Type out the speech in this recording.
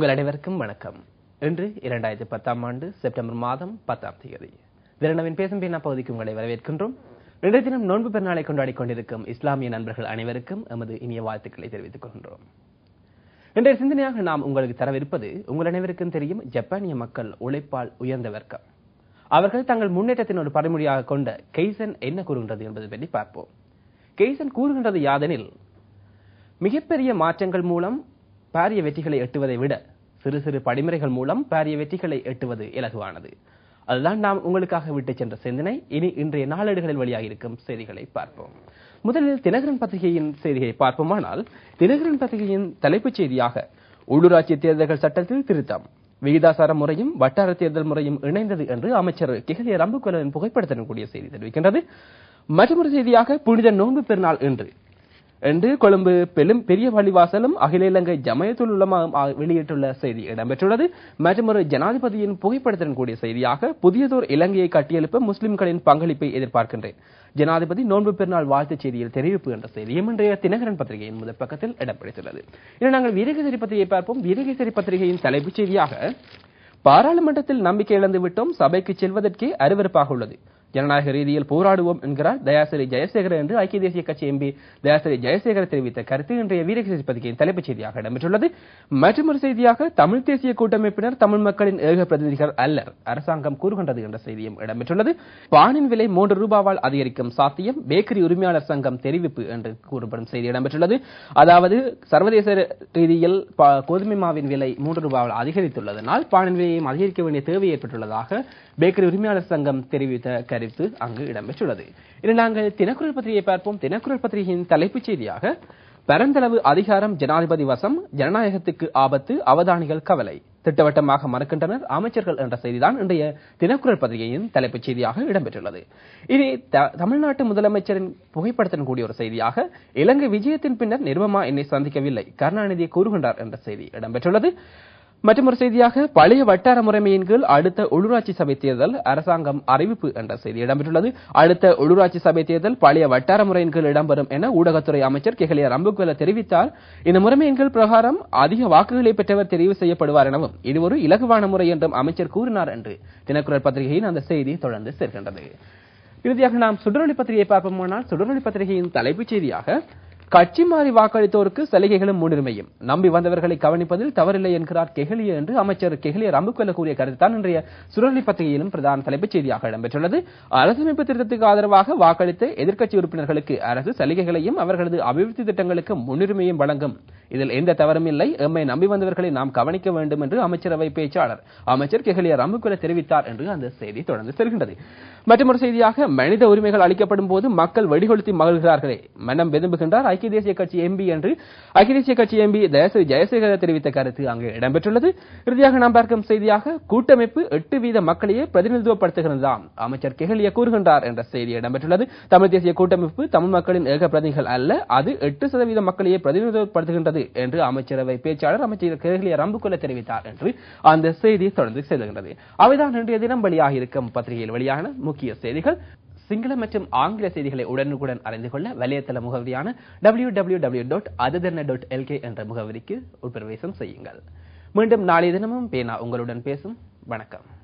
உங்கள் அனைவருக்கும் வணக்கம் இன்று இரண்டாயிரத்தி பத்தாம் ஆண்டு செப்டம்பர் மாதம் பத்தாம் தேதி திரணவின் பேசும் பேனா பகுதிக்கு உங்களை வரவேற்கின்றோம் இன்றைய தினம் நோன்பு பெருநாளை கொண்டாடிக் கொண்டிருக்கும் இஸ்லாமிய நண்பர்கள் அனைவருக்கும் எமது இனிய வாழ்த்துக்களை தெரிவித்துக் கொள்கின்றோம் இன்றைய சிந்தனையாக நாம் உங்களுக்கு தரவிருப்பது உங்கள் அனைவருக்கும் தெரியும் ஜப்பானிய மக்கள் உழைப்பால் உயர்ந்த வர்க்கம் அவர்கள் தங்கள் முன்னேற்றத்தின் ஒரு பரிமொழியாக கொண்ட கெய்சன் என்ன கூறுகின்றது என்பது பற்றி பார்ப்போம் கெய்சன் கூறுகின்றது யாதெனில் மிகப்பெரிய மாற்றங்கள் மூலம் பாரிய வெற்றிகளை எட்டுவதை விட சிறு சிறு படிமுறைகள் மூலம் பாரிய வெற்றிகளை எட்டுவது இலகுவானது அதுதான் நாம் உங்களுக்காக விட்டு சென்ற சிந்தனை இனி இன்றைய நாளேடுகளில் வெளியாக இருக்கும் செய்திகளை பார்ப்போம் முதலில் தினகரன் பத்திரிகையின் செய்திகளை பார்ப்போமானால் தினகரன் பத்திரிகையின் தலைப்புச் செய்தியாக உள்ளூராட்சி தேர்தல்கள் சட்டத்தில் திருத்தம் விகிதாசார முறையும் வட்டார தேர்தல் முறையும் இணைந்தது என்று அமைச்சர் கிகலிய ரம்புக்குலவின் புகைப்படத்துடன் கூடிய செய்தி தெரிவிக்கின்றது மற்றொரு செய்தியாக புனித நோன்பு பெருநாள் இன்று என்று கொழும்பு பெரும் பெரிய பள்ளிவாசலும் அகில இலங்கை ஜமயத்துல் உலமா வெளியிட்டுள்ள செய்தி இடம்பெற்றுள்ளது மற்றும் ஒரு ஜனாதிபதியின் புகைப்படத்துடன் கூடிய செய்தியாக புதியதோர் இலங்கையை கட்டியெழுப்ப முஸ்லிம்களின் பங்களிப்பை எதிர்பார்க்கின்றேன் ஜனாதிபதி நோன்பு பெருநாள் வாழ்த்துச் செய்தியில் தெரிவிப்பு என்ற செய்தியும் இன்றைய தினகரன் பத்திரிகையின் முதல் பக்கத்தில் இடம் பிடித்துள்ளது இனி நாங்கள் வீரகேசரி பத்திரிகையை பார்ப்போம் வீரகேசரி பத்திரிகையின் தலைப்புச் செய்தியாக பாராளுமன்றத்தில் நம்பிக்கை இழந்து விட்டோம் சபைக்கு செல்வதற்கே அருவருப்பாக உள்ளது ஜனநாயக ரீதியில் போராடுவோம் என்கிறார் தயாசிரி ஜெயசேகர் என்று ஐக்கிய தேசிய கட்சி எம்பி தயாசிரி ஜெயசேகர் தெரிவித்த கருத்து இன்றைய வீரகேசரி பத்திரிகையின் தலைப்புச் செய்தியாக இடம்பெற்றுள்ளது மற்றொரு செய்தியாக தமிழ் தேசிய கூட்டமைப்பினர் தமிழ் மக்களின் ஏக பிரதிநிதிகள் அல்லர் அரசாங்கம் கூறுகின்றது என்ற செய்தியும் இடம்பெற்றுள்ளது பானின் விலை மூன்று ரூபாவால் அதிகரிக்கும் சாத்தியம் பேக்கரி உரிமையாளர் சங்கம் தெரிவிப்பு என்று கூறப்படும் செய்தி இடம்பெற்றுள்ளது அதாவது சர்வதேச ரீதியில் கோதுமை மாவின் விலை மூன்று ரூபாவால் அதிகரித்துள்ளதனால் பானின் விலையையும் அதிகரிக்க வேண்டிய தேவை ஏற்பட்டுள்ளதாக பேக்கரி உரிமையாளர் சங்கம் தெரிவித்த கருத்து அங்கு இடம்பெற்றுள்ளது இனி நாங்கள் தினக்குரல் பத்திரிகையை பார்ப்போம் தினக்குரல் பத்திரிகையின் தலைப்புச் செய்தியாக பரந்தளவு அதிகாரம் ஜனாதிபதி வசம் ஜனநாயகத்துக்கு ஆபத்து அவதானிகள் கவலை திட்டவட்டமாக மறுக்கின்றனர் அமைச்சர்கள் என்ற செய்திதான் இன்றைய தினக்குரல் பத்திரிகையின் தலைப்புச் செய்தியாக இடம்பெற்றுள்ளது இனி தமிழ்நாட்டு முதலமைச்சரின் புகைப்படத்துடன் கூடிய ஒரு செய்தியாக இலங்கை விஜயத்தின் பின்னர் நிர்மமா என்னை சந்திக்கவில்லை கருணாநிதி கூறுகின்றார் என்ற செய்தி இடம்பெற்றுள்ளது மற்றொரு செய்தியாக பழைய வட்டார முறைமையின் கீழ் அடுத்த உள்ளூராட்சி சபை தேர்தல் அரசாங்கம் அறிவிப்பு என்ற செய்தி இடம்பெற்றுள்ளது அடுத்த உள்ளூராட்சி சபை தேர்தல் பழைய வட்டார முறையின் கீழ் இடம்பெறும் என ஊடகத்துறை அமைச்சர் கெஹலியா ரம்புக்குவல தெரிவித்தார் இந்த முறைமையின் கீழ் பிரகாரம் அதிக வாக்குகளை பெற்றவர் தெரிவு செய்யப்படுவார் எனவும் இது ஒரு இலகுவான முறை என்றும் அமைச்சர் கூறினார் என்று தினக்குரல் பத்திரிகையின் அந்த செய்தி தொடர்ந்து சேர்க்கின்றது இறுதியாக நாம் சுடரொளி பத்திரிகையை பார்ப்போமானால் சுடரொளி பத்திரிகையின் தலைப்புச் செய்தியாக கட்சி மாறி வாக்களித்தோருக்கு சலுகைகளும் முன்னுரிமையும் நம்பி வந்தவர்களை கவனிப்பதில் தவறில்லை என்கிறார் கெஹலிய என்று அமைச்சர் கெஹலிய ரம்புக்கொல்ல கூறிய கருத்தான் இன்றைய சுரளி பத்திரிகையிலும் பிரதான தலைப்புச் செய்தியாக இடம்பெற்றுள்ளது அரசமைப்பு திருத்தத்துக்கு ஆதரவாக வாக்களித்த எதிர்க்கட்சி உறுப்பினர்களுக்கு அரசு சலுகைகளையும் அவர்களது அபிவிருத்தி திட்டங்களுக்கு முன்னுரிமையும் வழங்கும் இதில் எந்த தவறும் இல்லை எம்மை நம்பி வந்தவர்களை நாம் கவனிக்க வேண்டும் என்று அமைச்சரவை பேச்சாளர் அமைச்சர் கெஹலிய ரம்புக்குல தெரிவித்தார் என்று அந்த செய்தி தொடர்ந்து செல்கின்றது மற்றொரு செய்தியாக மனித உரிமைகள் அளிக்கப்படும் போது மக்கள் வெடிகொளுத்தி மகிழ்கிறார்களே மனம் வெதும்புகின்றார் ஐக்கிய தேசிய கட்சி எம்பி என்று ஐக்கிய தேசிய கட்சி எம்பி தயசு ஜெயசேகர தெரிவித்த கருத்து அங்கு இடம்பெற்றுள்ளது இறுதியாக நாம் பார்க்கும் செய்தியாக கூட்டமைப்பு எட்டு வீத மக்களையே பிரதிநிதித்துவப்படுத்துகிறதாம் அமைச்சர் கெஹலிய கூறுகின்றார் என்ற செய்தி இடம்பெற்றுள்ளது தமிழ் தேசிய கூட்டமைப்பு தமிழ் மக்களின் ஏக பிரதிநிதிகள் அல்ல அது எட்டு சதவீத மக்களையே பிரதிநிதித்துவப்படுத்துகின்றது என்று அமைச்சரவை பேச்சாளர் அமைச்சர் கெஹலிய ரம்புக்குள்ள தெரிவித்தார் என்று அந்த செய்தி தொடர்ந்து செல்கின்றது அவைதான் இன்றைய தினம் வெளியாக இருக்கும் பத்திரிகையில் வெளியான முக்கிய செய்திகள் சிங்கள மற்றும் ஆங்கில செய்திகளை உடனுக்குடன் அறிந்து கொள்ள வலையத்தள முகவரியான டபிள்யூ டபிள்யூ டபிள்யூ டாட் அததர்ன டாட் எல்கே என்ற முகவரிக்கு உட்பிரவேசம் செய்யுங்கள் மீண்டும் நாளைய தினமும் பேனா உங்களுடன் பேசும் வணக்கம்